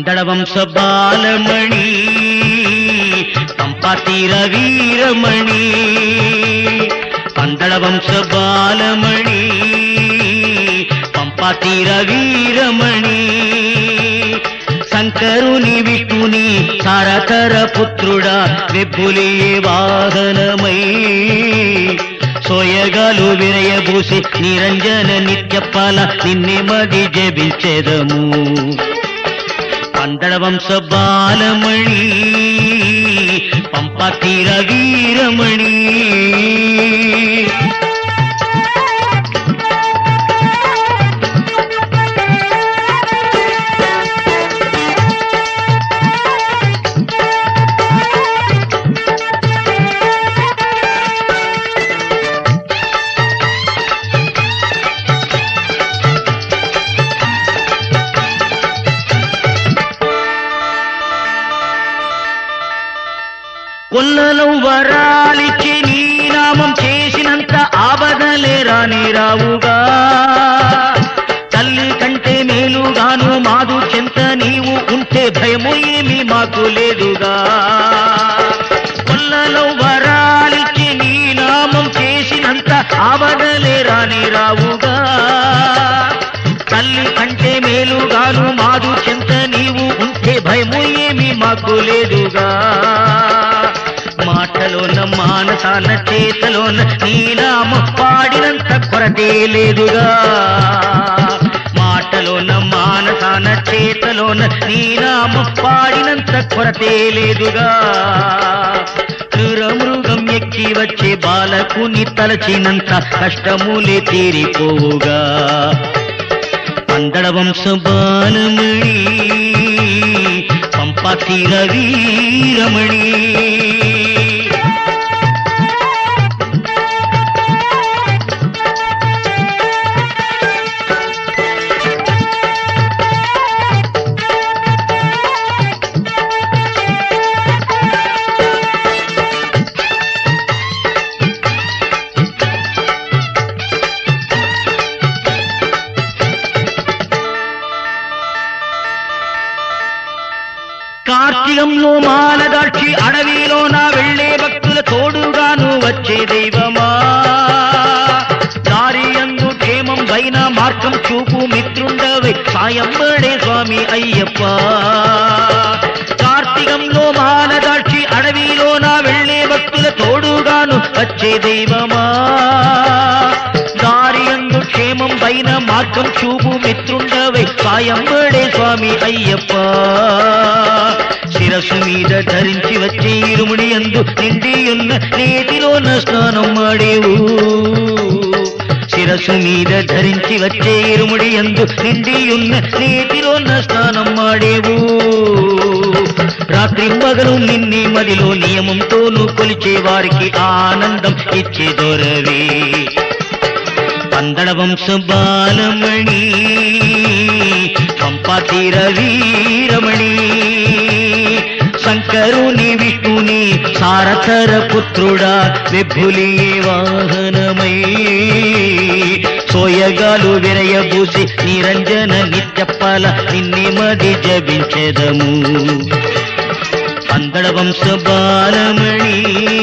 పందడ వంశ బాలమణి పంపాతీర వీరమణి పందడ వంశ బాలమణి పంపాతీర వీరమణి శంకరుని విష్ణుని సారతర పుత్రుడా వెబ్బులి వాహనమై సోయగాలు విరయబూసి నిరంజన నిత్యపాల నిన్నే మది జపించెదము పందడ వంశ బాలమణి పంపతీర వీరమణి కొల్లలో వరాలిచ్చి నీ నామం చేసినంత ఆపదలే రాని రావుగా తల్లి కంటే మేలుగాను మాదు చెంత నీవు ఉంటే భయము ఏమి మాకు లేదుగా కొల్లలో వరాలిచ్చి నీ నామం చేసినంత ఆపదలే రాని రావుగా తల్లి కంటే మేలుగాను మాదు చెంత నీవు ఉంటే భయము ఏమి మాకు లేదుగా మాటలోన మానసాన చేతలోన నీనామ పాడినంత కొరతే లేదుగా మాటలోన మానసాన చేతలోన నీనామ పాడినంత కొరతే లేదుగా మృగం ఎక్కి వచ్చే బాలకుని తలచినంత కష్టములే తీరిపోవుగా పందడ వంశ బాలమణి పంపాతీర వీరమణి కార్తీకంలో మాలదాక్షి అడవిలో నా వెళ్ళే భక్తుల తోడుగాను వచ్చే దైవమా దారి అందు క్షేమం పైన మార్గం చూపు మిత్రుండవే సాయం పడే స్వామి అయ్యప్ప కార్తీకంలో మాలదాక్షి అడవిలో నా వెళ్ళే భక్తుల తోడుగాను వచ్చే దైవమా దారి అందు క్షేమం పైన మార్గం చూపు మిత్రుండవే సాయం పడే స్వామి అయ్యప్ప శిరస్సు మీద ధరించి వచ్చే ఇరుముడి అందు నిండి ఉన్న నేతిలోన స్నానం మాడేవు శిరస్సు మీద ధరించి వచ్చే ఇరుముడి అందు నిండి ఉన్న నేతిలోన స్నానం మాడేవు రాత్రి మగలు నిన్ని మదిలో నియమంతోను కొలిచే వారికి ఆనందం ఇచ్చే దొరవే పందడ వంశ బాలమణి పంపాతీర వీరమణి శంకరుని విష్ణుని సారథర పుత్రుడా వెబ్బులి వాహనమై సోయగాలు విరయబూసి నిరంజన నిత్యపాల నిన్నే మది జపించెదము పందడ వంశ బాలమణి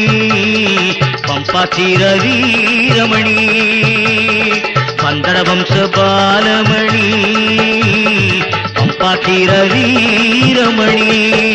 పంపాతీర వీరమణి పందడ వంశ బాలమణి పంపాతీర వీరమణి